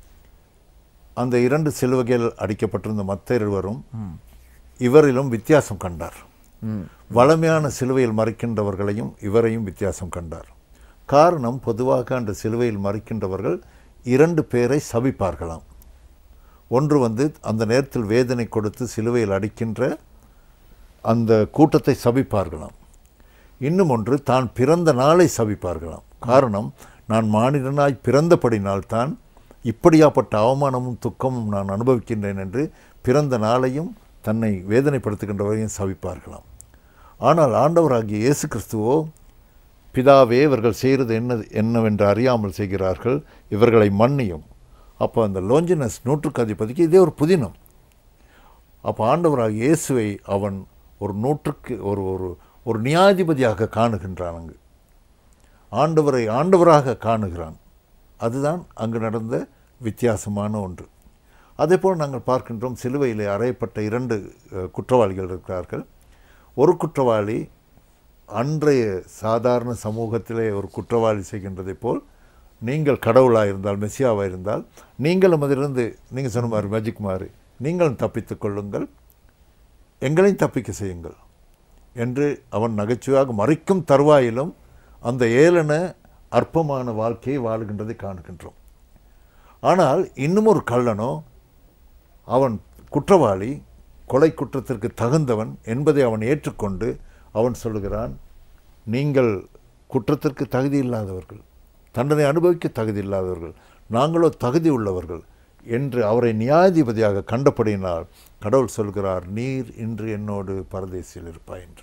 அந்த இரண்டு சிலுவைகள் அடிக்கப்பட்டிருந்த மற்ற இருவரும் இவரிலும் வித்தியாசம் கண்டார் ம். வளமையான சிலுவையில் மறிக்கின்றவர்களையும் இவரையும் வித்தியாசம் கண்டார் காரணம் பொதுவாக அந்த சிலுவையில் மறிக்கின்றவர்கள் இரண்டு பேரை சபிப்பார்களாம் ஒன்று வந்து அந்த நேரத்தில் வேதனை கொடுத்து சிலுவையில் அடிக்கின்ற அந்த கூட்டத்தை சபிப்பார்களாம் இன்னும் ஒன்று தான் பிறந்த நாளை சபிப்பார்களாம் காரணம் நான் மானிடனாய் பிறந்தபடினால்தான் இப்படியாப்பட்ட அவமானமும் துக்கமும் நான் அனுபவிக்கின்றேன் என்று பிறந்த நாளையும் தன்னை வேதனைப்படுத்துகின்றவரையும் சபிப்பார்களாம் ஆனால் ஆண்டவராகிய இயேசு கிறிஸ்துவோ பிதாவே இவர்கள் செய்கிறது என்ன என்னவென்று அறியாமல் செய்கிறார்கள் இவர்களை மன்னியும் அப்போ அந்த லோஞ்சினஸ் நூற்றுக்கு அதிபதிக்கு இதே ஒரு புதினம் அப்போ ஆண்டவராகிய இயேசுவை அவன் ஒரு நூற்றுக்கு ஒரு ஒரு ஒரு நியாயாதிபதியாக காணுகின்றான் அங்கு ஆண்டவரை ஆண்டவராக காணுகிறான் அதுதான் அங்கு நடந்த வித்தியாசமான ஒன்று அதேபோல் நாங்கள் பார்க்கின்றோம் சிலுவையிலே அறையப்பட்ட இரண்டு அஹ், குற்றவாளிகள் இருக்கிறார்கள் ஒரு குற்றவாளி அன்றைய சாதாரண சமூகத்திலே ஒரு குற்றவாளி செய்கின்றதைப் போல் நீங்கள் கடவுளாக இருந்தால் மெஸ்ஸியாவாக இருந்தால் நீங்களும் அதிலிருந்து நீங்கள் சொன்ன மாதிரி மேஜிக் மாதிரி நீங்களும் தப்பித்துக் கொள்ளுங்கள் எங்களையும் தப்பிக்க செய்யுங்கள் என்று அவன் நகைச்சுவையாக மறிக்கும் தருவாயிலும் அந்த ஏளன அற்பமான வாழ்க்கையை வாழுகின்றதை காணுகின்றோம் ஆனால் இன்னும் ஒரு கள்ளனோ அவன் குற்றவாளி கொலை குற்றத்திற்கு தகுந்தவன் என்பதை அவன் ஏற்றுக்கொண்டு அவன் சொல்லுகிறான் நீங்கள் குற்றத்திற்கு தகுதி இல்லாதவர்கள் தண்டனை அனுபவிக்க தகுதி இல்லாதவர்கள் நாங்களோ தகுதி உள்ளவர்கள் என்று அவரை நியாயாதிபதியாக கண்டபடியினால் கடவுள் சொல்கிறார் நீர் இன்று என்னோடு பரதேசியில் இருப்பாய் என்று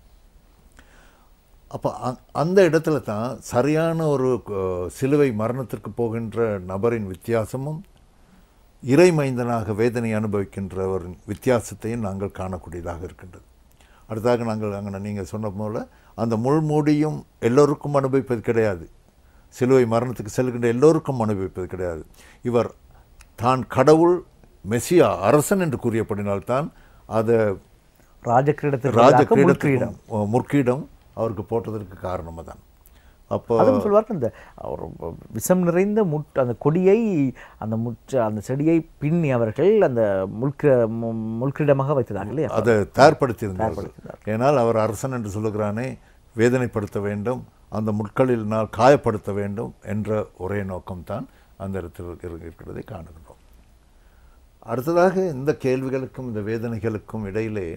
அப்போ அந்த இடத்துல தான் சரியான ஒரு அஹ், சிலுவை மரணத்திற்கு போகின்ற நபரின் வித்தியாசமும் இறைமைந்தனாக வேதனை அனுபவிக்கின்றவரின் வித்தியாசத்தையும் நாங்கள் காணக்கூடியதாக இருக்கின்றது அடுத்ததாக நாங்கள் அங்கே நீங்கள் சொன்ன போல அந்த முள்மூடியும் எல்லோருக்கும் அனுபவிப்பது கிடையாது சிலுவை மரணத்துக்கு செல்கின்ற எல்லோருக்கும் அனுபவிப்பது கிடையாது இவர் தான் கடவுள் மெசியா அரசன் என்று கூறியபடினால்தான் அதை ராஜகிரீடத்திற்கு ராஜ பதிலாக முள்கிரீடம் கிரீடத்துக்கும் முற்கிடம் அவருக்கு போட்டதற்கு காரணம் தான் அப்போ அதுவும் சொல்வார்கள் இந்த ஒரு விஷம் நிறைந்த முட் அந்த கொடியை அந்த முற்ற அந்த செடியை பின்னி அவர்கள் அந்த முள்கிர மு- முள்கிரீடமாக வைத்ததாக இல்லையா அதை தயார்படுத்தியிருந்தார்கள் ஏனால் அவர் அரசன் என்று சொல்லுகிறானே வேதனைப்படுத்த வேண்டும் அந்த முட்களினால் காயப்படுத்த வேண்டும் என்ற ஒரே நோக்கம்தான் அந்த இடத்தில் இரு- இருக்கிறதை காணுகிறோம் அடுத்ததாக இந்த கேள்விகளுக்கும் இந்த வேதனைகளுக்கும் இடையிலே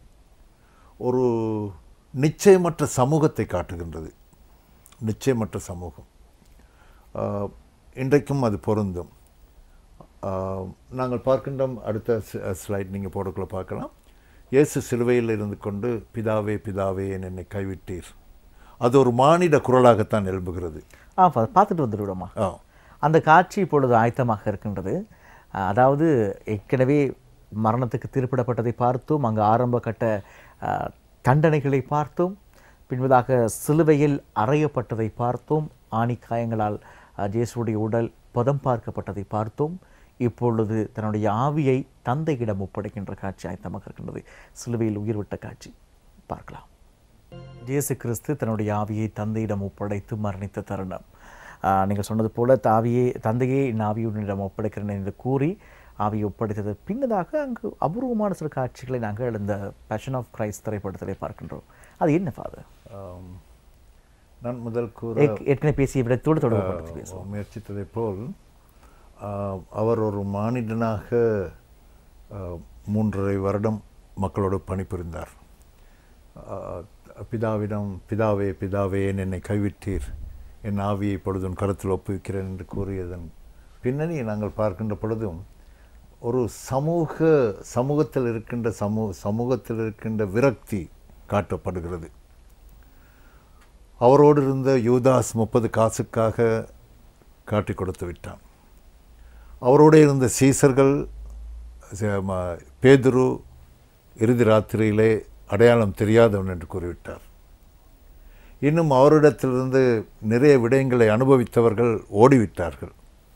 ஒரு நிச்சயமற்ற சமூகத்தை காட்டுகின்றது நிச்சயமற்ற சமூகம் ஆஹ், இன்றைக்கும் அது பொருந்தும் ஆஹ், நாங்கள் பார்க்கின்றோம் அடுத்த ஸ்லைட் நீங்கள் போடக்குள்ள பார்க்கலாம் இயேசு சிலுவையில் இருந்து கொண்டு பிதாவே பிதாவே என் என்னை கைவிட்டீர் அது ஒரு மானிட குரலாகத்தான் எழும்புகிறது ஆ பா- பார்த்துட்டு வந்துவிடுமா ஆ அந்த காட்சி இப்பொழுது ஆயத்தமாக இருக்கின்றது அஹ், அதாவது ஏற்கனவே மரணத்துக்கு தீர்ப்பிடப்பட்டதை பார்த்தோம் அங்கு ஆரம்ப கட்ட அஹ், தண்டனைகளை பார்த்தோம் பின்பதாக சிலுவையில் அறையப்பட்டதை பார்த்தோம் ஆணிக்காயங்களால் அஹ், இயேசுவுடைய உடல் பதம் பார்க்கப்பட்டதை பார்த்தோம் இப்பொழுது தன்னுடைய ஆவியை தந்தையிடம் ஒப்படைக்கின்ற காட்சி ஆயத்தமாக இருக்கின்றது சிலுவையில் உயிர் விட்ட காட்சி பார்க்கலாம் இயேசு கிறிஸ்து தன்னுடைய ஆவியை தந்தையிடம் ஒப்படைத்து மரணித்த தருணம் ஆஹ் நீங்கள் சொன்னது போல தாவியே தந்தையே என் ஆவியுடனிடம் ஒப்படைக்கிறேன் என்று கூறி ஆவியை ஒப்படைத்தது பின்னதாக அங்கு அபூர்வமான சில காட்சிகளை நாங்கள் இந்த பேஷன் ஆஃப் கிரைஸ்ட் திரைப்படத்திலே பார்க்கின்றோம் அது என்ன ஃபாதர் ஆம். நான் முதல் கூற ஏற்கனவே பேசிய விடத்தோடு தொடர்புபடுத்தி பேசுவோம் முயற்சித்ததைப் போல் ஆ, அவர் ஒரு மானிடனாக ஆ, மூன்றரை வருடம் மக்களோடு பணிபுரிந்தார் ஆ, பிதாவிடம் பிதாவே பிதாவே என் என்னை கைவிட்டீர் என் ஆவியை பொழுதும் கருத்தில் ஒப்புவிக்கிறேன் என்று கூறியதன் பின்னணியை நாங்கள் பார்க்கின்ற பொழுதும் ஒரு சமூக சமூகத்தில் இருக்கின்ற சமூக சமூகத்தில் இருக்கின்ற விரக்தி காட்டப்படுகிறது அவரோடு இருந்த யூதாஸ் முப்பது காசுக்காக காட்டி கொடுத்து விட்டான் அவரோடு இருந்த சீசர்கள் ச- ம- பேதுரு இறுதி ராத்திரியிலே அடையாளம் தெரியாதவன் என்று கூறிவிட்டார் இன்னும் அவரிடத்திலிருந்து நிறைய விடயங்களை அனுபவித்தவர்கள் ஓடிவிட்டார்கள்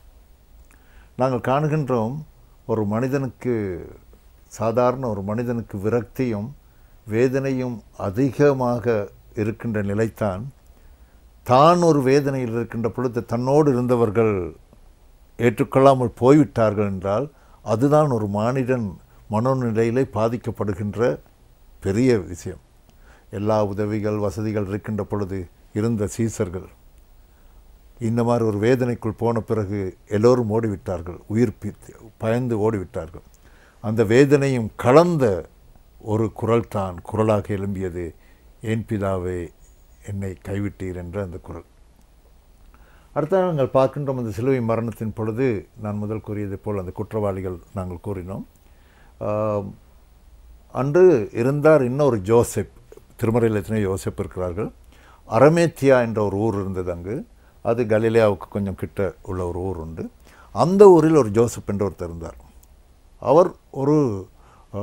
நாங்கள் காணுகின்றோம் ஒரு மனிதனுக்கு சாதாரண ஒரு மனிதனுக்கு விரக்தியும் வேதனையும் அதிகமாக இருக்கின்ற நிலைத்தான் தான் ஒரு வேதனையில் இருக்கின்ற பொழுது தன்னோடு இருந்தவர்கள் ஏற்றுக்கொள்ளாமல் போய்விட்டார்கள் என்றால் அதுதான் ஒரு மானிடன் மனோநிலையிலே பாதிக்கப்படுகின்ற பெரிய விஷயம் எல்லா உதவிகள் வசதிகள் இருக்கின்ற பொழுது இருந்த சீசர்கள் இந்த மாதிரி ஒரு வேதனைக்குள் போன பிறகு எல்லோரும் ஓடிவிட்டார்கள் உயிர் பி- பயந்து ஓடிவிட்டார்கள் அந்த வேதனையும் கலந்த ஒரு குரல் தான் குரலாக எழும்பியது ஏன் பிதாவே என்னை கைவிட்டீர் என்ற அந்த குரல் அடுத்ததாக நாங்கள் பார்க்கின்றோம் அந்த சிலுவை மரணத்தின் பொழுது நான் முதல் கூறியதைப் போல் அந்த குற்றவாளிகள் நாங்கள் கூறினோம் ஆம், அன்று இருந்தார் இன்னொரு ஜோசப் திருமறையில் எத்தனை யோசப் இருக்கிறார்கள் அரமேத்தியா என்ற ஒரு ஊர் இருந்தது அங்கு அது கலிலேயாவுக்கு கொஞ்சம் கிட்ட உள்ள ஒரு ஊர் உண்டு அந்த ஊரில் ஒரு ஜோசப் என்ற ஒருத்தர் இருந்தார் அவர் ஒரு ஆ,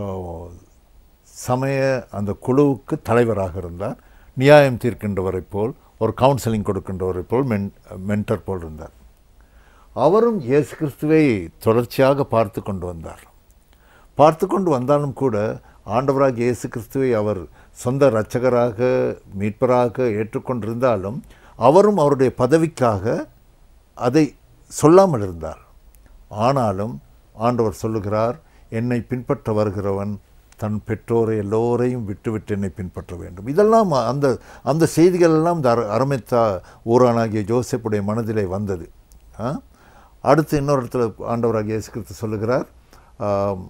சமய அந்த குழுவுக்கு தலைவராக இருந்தார் நியாயம் தீர்க்கின்றவரைப் போல் ஒரு கவுன்சிலிங் கொடுக்கின்றவரைப் போல் மென் மென்டர் போல் இருந்தார் அவரும் இயேசு கிறிஸ்துவை தொடர்ச்சியாக பார்த்து கொண்டு வந்தார் பார்த்து கொண்டு வந்தாலும் கூட ஆண்டவராக இயேசு கிறிஸ்துவை அவர் சொந்த இரட்சகராக மீட்பராக ஏற்றுக்கொண்டிருந்தாலும் அவரும் அவருடைய பதவிக்காக அதை சொல்லாமல் இருந்தார் ஆனாலும் ஆண்டவர் சொல்லுகிறார் என்னை பின்பற்ற வருகிறவன் தன் பெற்றோரை எல்லோரையும் விட்டுவிட்டு என்னை பின்பற்ற வேண்டும் இதெல்லாம் அந்த அந்த செய்திகள் எல்லாம் இந்த அர- அரமெத்தா ஊரானாகிய ஜோசப்புடைய மனதிலே வந்தது ஆ? அடுத்து இன்னொரு இடத்துல ஆண்டவராகிய இயேசு கிறிஸ்து சொல்லுகிறார் ஆம்,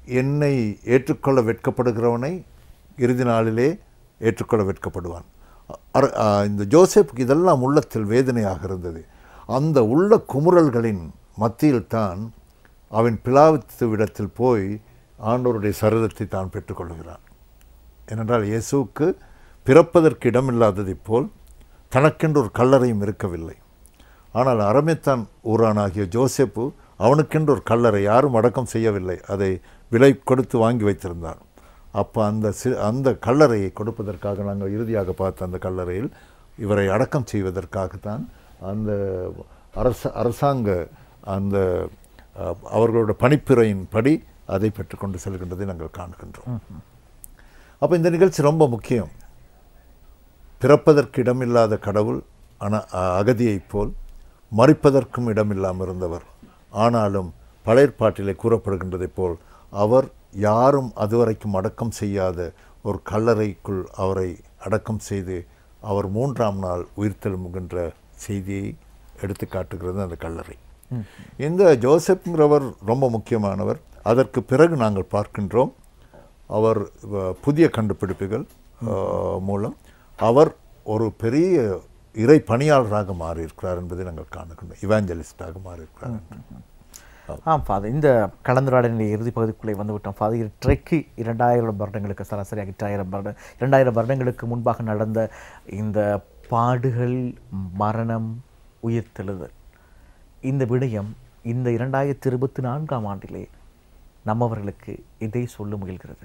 என்னை ஏற்றுக்கொள்ள வெட்கப்படுகிறவனை இறுதி நாளிலே ஏற்றுக்கொள்ள வெட்கப்படுவான் அர- ஆ, இந்த ஜோசப்புக்கு இதெல்லாம் உள்ளத்தில் வேதனையாக இருந்தது அந்த உள்ள குமுறல்களின் மத்தியில் தான் அவன் பிலாவித்து விடத்தில் போய் ஆண்டவருடைய சரீரத்தை தான் பெற்றுக்கொள்கிறான் ஏனென்றால் இயேசுவுக்கு பிறப்பதற்கு இடமில்லாததைப் போல் தனக்கென்று ஒரு கல்லறையும் இருக்கவில்லை ஆனால் அரமேத்தான் ஊரானாகிய ஜோசப்பு அவனுக்கென்று ஒரு கல்லறை யாரும் அடக்கம் செய்யவில்லை அதை விலை கொடுத்து வாங்கி வைத்திருந்தான் அப்போ அந்த சி அந்த கல்லறையை கொடுப்பதற்காக நாங்கள் இறுதியாக பார்த்த அந்த கல்லறையில் இவரை அடக்கம் செய்வதற்காகத்தான் அந்த அரச அரசாங்க அந்த அஹ், அவர்களோட பணிப்புரையின் படி அதை பெற்றுக்கொண்டு செல்கின்றதை நாங்கள் காண்கின்றோம் அப்போ இந்த நிகழ்ச்சி ரொம்ப முக்கியம் பிறப்பதற்கு இடமில்லாத கடவுள் ஆனா அ- அகதியைப் போல் மறிப்பதற்கும் இடமில்லாமல் இருந்தவர் ஆனாலும் பழையற்பாட்டிலே கூறப்படுகின்றதைப் போல் அவர் யாரும் அதுவரைக்கும் அடக்கம் செய்யாத ஒரு கல்லறைக்குள் அவரை அடக்கம் செய்து அவர் மூன்றாம் நாள் உயிர்த்தெழும்புகின்ற செய்தியை எடுத்து காட்டுகிறது அந்த கல்லறை இந்த ஜோசப்ங்கிறவர் ரொம்ப முக்கியமானவர் அதற்கு பிறகு நாங்கள் பார்க்கின்றோம் அவர் வ- புதிய கண்டுபிடிப்புகள் அஹ், மூலம் அவர் ஒரு பெரிய இறை பணியாளராக மாறியிருக்கிறார் என்பதை நாங்கள் காணுகின்றோம் இவாஞ்சலிஸ்டாக மாறியிருக்கிறார் என்று. ஆம் ஃபாதர் இந்த கலந்துரையாடலின் இறுதி பகுதிக்குள்ளே வந்துவிட்டோம் ஃபாதர் இன்றைக்கு இரண்டாயிரம் வருடங்களுக்கு சராசரியாக எட்டாயிரம் வருடம் இரண்டாயிரம் வருடங்களுக்கு முன்பாக நடந்த இந்த பாடுகள் மரணம் உயிர்த்தெழுதல் இந்த விடயம் இந்த இரண்டாயிரத்தி இருபத்தி நான்காம் ஆண்டிலே நம்மவர்களுக்கு இதை சொல்ல முயல்கிறது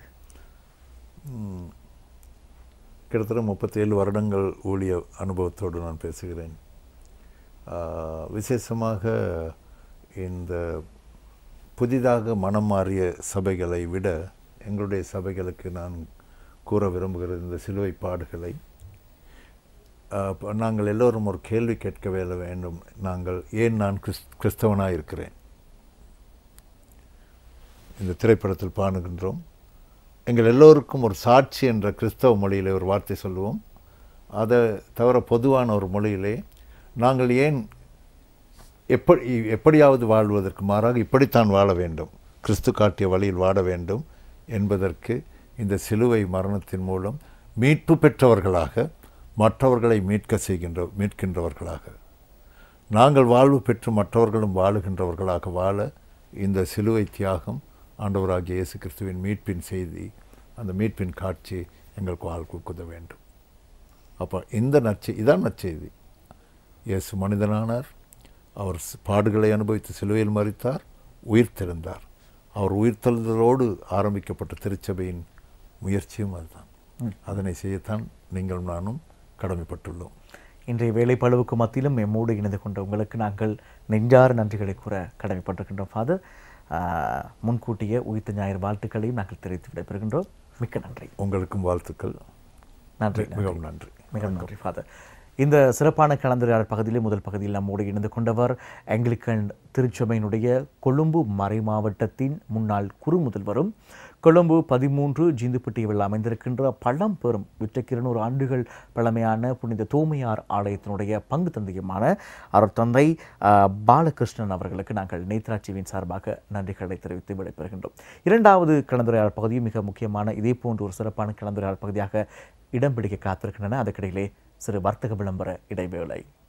கிட்டத்தட்ட முப்பத்தேழு வருடங்கள் ஊழிய அனுபவத்தோடு நான் பேசுகிறேன் ஆஹ், விசேஷமாக இந்த புதிதாக மனம் மாறிய சபைகளை விட எங்களுடைய சபைகளுக்கு நான் கூற விரும்புகிறது இந்த சிலுவை பாடுகளை ஆஹ், இப்ப நாங்கள் எல்லோரும் ஒரு கேள்வி கேட்க வேல வேண்டும் நாங்கள் ஏன் நான் கிறிஸ் கிறிஸ்தவனாக இருக்கிறேன் இந்த திரைப்படத்தில் பாடுகின்றோம் எங்கள் எல்லோருக்கும் ஒரு சாட்சி என்ற கிறிஸ்தவ மொழியிலே ஒரு வார்த்தை சொல்லுவோம் அதை தவிர பொதுவான ஒரு மொழியிலே நாங்கள் ஏன் எப்படி எப்படியாவது வாழ்வதற்கு மாறாக இப்படித்தான் வாழ வேண்டும் கிறிஸ்து காட்டிய வழியில் வாழ வேண்டும் என்பதற்கு இந்த சிலுவை மரணத்தின் மூலம் மீட்பு பெற்றவர்களாக மற்றவர்களை மீட்க செய்கின்ற மீட்கின்றவர்களாக நாங்கள் வாழ்வு பெற்று மற்றவர்களும் வாழுகின்றவர்களாக வாழ இந்த சிலுவை தியாகம் ஆண்டவராகிய இயேசு கிறிஸ்துவின் மீட்பின் செய்தி அந்த மீட்பின் காட்சி எங்களுக்கு வாழ்க்கை உதவ வேண்டும் அப்போ இந்த நற்செய் இதான் நற்செய்தி இயேசு மனிதனானார் அவர் ஸ்- பாடுகளை அனுபவித்து சிலுவையில் மறித்தார் உயிர்த்தெழுந்தார் அவர் உயிர்த்தெழுதலோடு ஆரம்பிக்கப்பட்ட திருச்சபையின் முயற்சியும் அதுதான் அதனை செய்யத்தான் நீங்கள் நானும் கடமைப்பட்டுள்ளோம் இன்றைய வேலைப்பளவுக்கு மத்தியிலும் எம்மோடு இணைந்து கொண்ட உங்களுக்கு நாங்கள் நெஞ்சார நன்றிகளை கூற கடமைப்பட்டிருக்கின்றோம் ஃபாதர் ஆஹ், முன்கூட்டிய உயிர்த்த ஞாயிறு வாழ்த்துக்களையும் நாங்கள் தெரிவித்து விடைபெறுகின்றோம் மிக்க நன்றி உங்களுக்கும் வாழ்த்துக்கள் நன்றி மிகவும் நன்றி மிக நன்றி ஃபாதர் இந்த சிறப்பான கலந்துரையாடல் பகுதியிலே முதல் பகுதியில் நம்மோடு இணைந்து கொண்டவர் ஆங்கிலிக்கன் திருச்சபையினுடைய கொழும்பு மறை மாவட்டத்தின் முன்னாள் குறு முதல்வரும் கொழும்பு பதிமூன்று ஜிந்துப்பட்டியில் அமைந்திருக்கின்ற பழம்பெரும் விற்றைக்கு இருநூறு ஆண்டுகள் பழமையான புனித தூமையார் ஆலயத்தினுடைய பங்கு தந்தையுமான அவர் தந்தை ஆஹ், பாலகிருஷ்ணன் அவர்களுக்கு நாங்கள் நேத்ராட்சிவின் சார்பாக நன்றிகளை தெரிவித்து விடைபெறுகின்றோம் இரண்டாவது கலந்துரையாடல் பகுதியும் மிக முக்கியமான இதே போன்ற ஒரு சிறப்பான கலந்துரையாடல் பகுதியாக இடம் பிடிக்க காத்திருக்கின்றன அதற்கிடையிலே சிறு வர்த்தக விளம்பர இடைவேளை